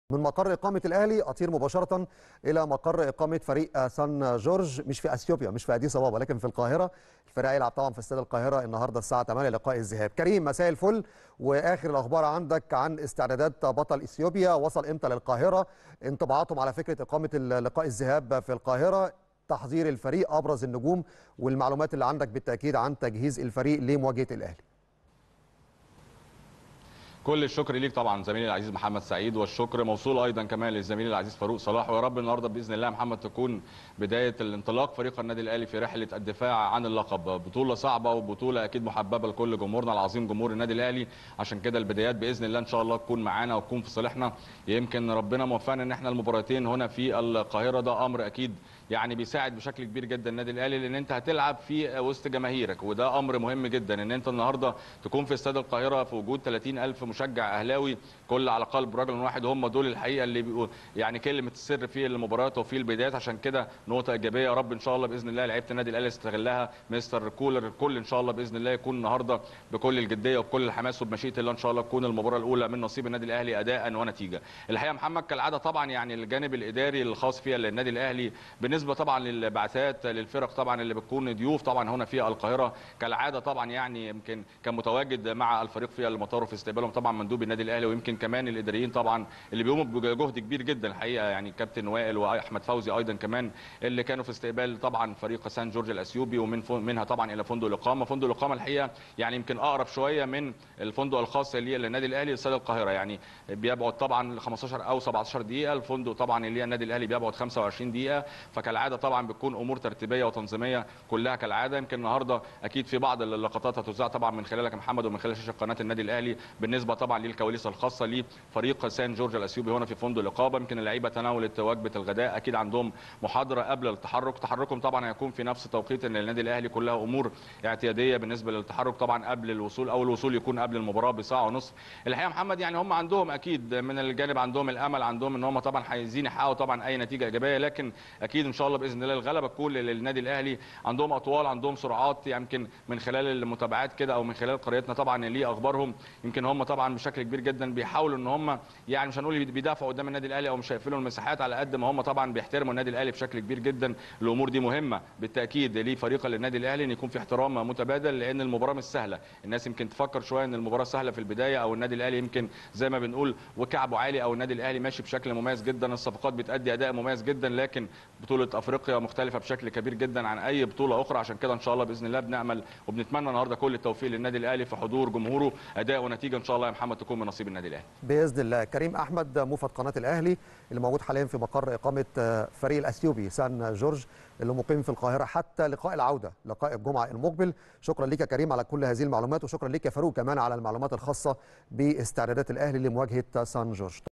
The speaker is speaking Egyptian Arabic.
من مقر إقامة الأهلي أطير مباشرة إلى مقر إقامة فريق سان جورج مش في أثيوبيا مش في أديس أبابا لكن في القاهرة الفريق هيلعب طبعا في استاد القاهرة النهاردة الساعة 8 لقاء الذهاب كريم مساء الفل وآخر الأخبار عندك عن استعدادات بطل إثيوبيا وصل إمتى للقاهرة انطباعاتهم على فكرة إقامة لقاء الذهاب في القاهرة تحضير الفريق أبرز النجوم والمعلومات اللي عندك بالتأكيد عن تجهيز الفريق لمواجهة الأهلي كل الشكر ليك طبعا زميلي العزيز محمد سعيد والشكر موصول ايضا كمان للزميل العزيز فاروق صلاح ويا رب النهارده باذن الله محمد تكون بدايه الانطلاق فريق النادي الاهلي في رحله الدفاع عن اللقب بطوله صعبه وبطوله اكيد محببه لكل جمهورنا العظيم جمهور النادي الاهلي عشان كده البدايات باذن الله ان شاء الله تكون معانا وتكون في صالحنا يمكن ربنا موفقنا ان احنا المباراتين هنا في القاهره ده امر اكيد يعني بيساعد بشكل كبير جدا النادي الاهلي لان انت هتلعب في وسط جماهيرك وده امر مهم جدا ان انت النهارده تكون في استاد القاهره في وجود 30000 مشجع اهلاوي كل على قلب رجل واحد هم دول الحقيقه اللي بيقول يعني كلمه السر في المباريات وفي البدايات عشان كده نقطه ايجابيه يا رب ان شاء الله باذن الله لعيبه النادي الاهلي يستغلها مستر كولر الكل ان شاء الله باذن الله يكون النهارده بكل الجديه وبكل الحماس وبمشيئه الله ان شاء الله تكون المباراه الاولى من نصيب النادي الاهلي اداء ونتيجه الحقيقه محمد كالعاده طبعا يعني الجانب الاداري الخاص فيها للنادي الاهلي بالنسبه طبعا للبعثات للفرق طبعا اللي بتكون ضيوف طبعا هنا في القاهره كالعاده طبعا يعني يمكن كان متواجد مع الفريق في المطار وفي استقبالهم طبعا مندوب النادي الاهلي ويمكن كمان الاداريين طبعا اللي بيقوموا بجهد كبير جدا الحقيقه يعني كابتن وائل واحمد فوزي ايضا كمان اللي كانوا في استقبال طبعا فريق سان جورج الاثيوبي ومن منها طبعا الى فندق الاقامه فندق الاقامه الحقيقه يعني يمكن اقرب شويه من الفندق الخاص اللي للنادي الاهلي استاد القاهره يعني بيبعد طبعا 15 او 17 دقيقه الفندق طبعا اللي النادي الاهلي بيبعد 25 دقيقه فكالعاده طبعا بتكون امور ترتيبيه وتنظيميه كلها كالعاده يمكن النهارده اكيد في بعض اللقطات هتذاع طبعا من خلالك يا محمد ومن خلال شاشه قناه النادي الاهلي بالنسبه طبعا للكواليس الخاصه لفريق سان جورج الاثيوبي هنا في فندق الاقامه يمكن اللعيبه تناولت وجبه الغداء اكيد عندهم محاضره قبل التحرك تحركهم طبعا هيكون في نفس توقيت ان النادي الاهلي كلها امور اعتياديه بالنسبه للتحرك طبعا قبل الوصول او الوصول يكون قبل المباراه بساعه ونصف الحقيقه محمد يعني هم عندهم اكيد من الجانب عندهم الامل عندهم ان هم طبعا عايزين يحققوا طبعا اي نتيجه ايجابيه لكن اكيد ان شاء الله باذن الله الغلبه تكون للنادي الاهلي عندهم اطوال عندهم سرعات يمكن من خلال المتابعات كده او من خلال قريتنا طبعا ليه اخبارهم يمكن هم طبعا بشكل كبير جدا بيحاولوا ان هم يعني مش هنقول بيدافعوا قدام النادي الاهلي او مش هيقفلوا المساحات على قد ما هم طبعا بيحترموا النادي الاهلي بشكل كبير جدا الامور دي مهمه بالتاكيد لفريق النادي الاهلي ان يكون في احترام متبادل لان المباراه مش سهله الناس يمكن تفكر شويه ان المباراه سهله في البدايه او النادي الاهلي يمكن زي ما بنقول وكعبه عالي او النادي الاهلي ماشي بشكل مميز جدا الصفقات بتادي اداء مميز جدا لكن بطوله افريقيا مختلفه بشكل كبير جدا عن اي بطوله اخرى عشان كده ان شاء الله باذن الله بنامل وبنتمنى النهارده كل التوفيق للنادي الاهلي في حضور جمهوره اداء ونتيجه ان شاء الله يا محمد تكون من نصيب النادي الاهلي باذن الله كريم احمد موفد قناه الاهلي اللي موجود حاليا في مقر اقامه فريق الاثيوبي سان جورج اللي مقيم في القاهره حتى لقاء العوده لقاء الجمعه المقبل شكرا لك يا كريم على كل هذه المعلومات وشكرا لك يا فاروق كمان على المعلومات الخاصه باستعدادات الاهلي لمواجهه سان جورج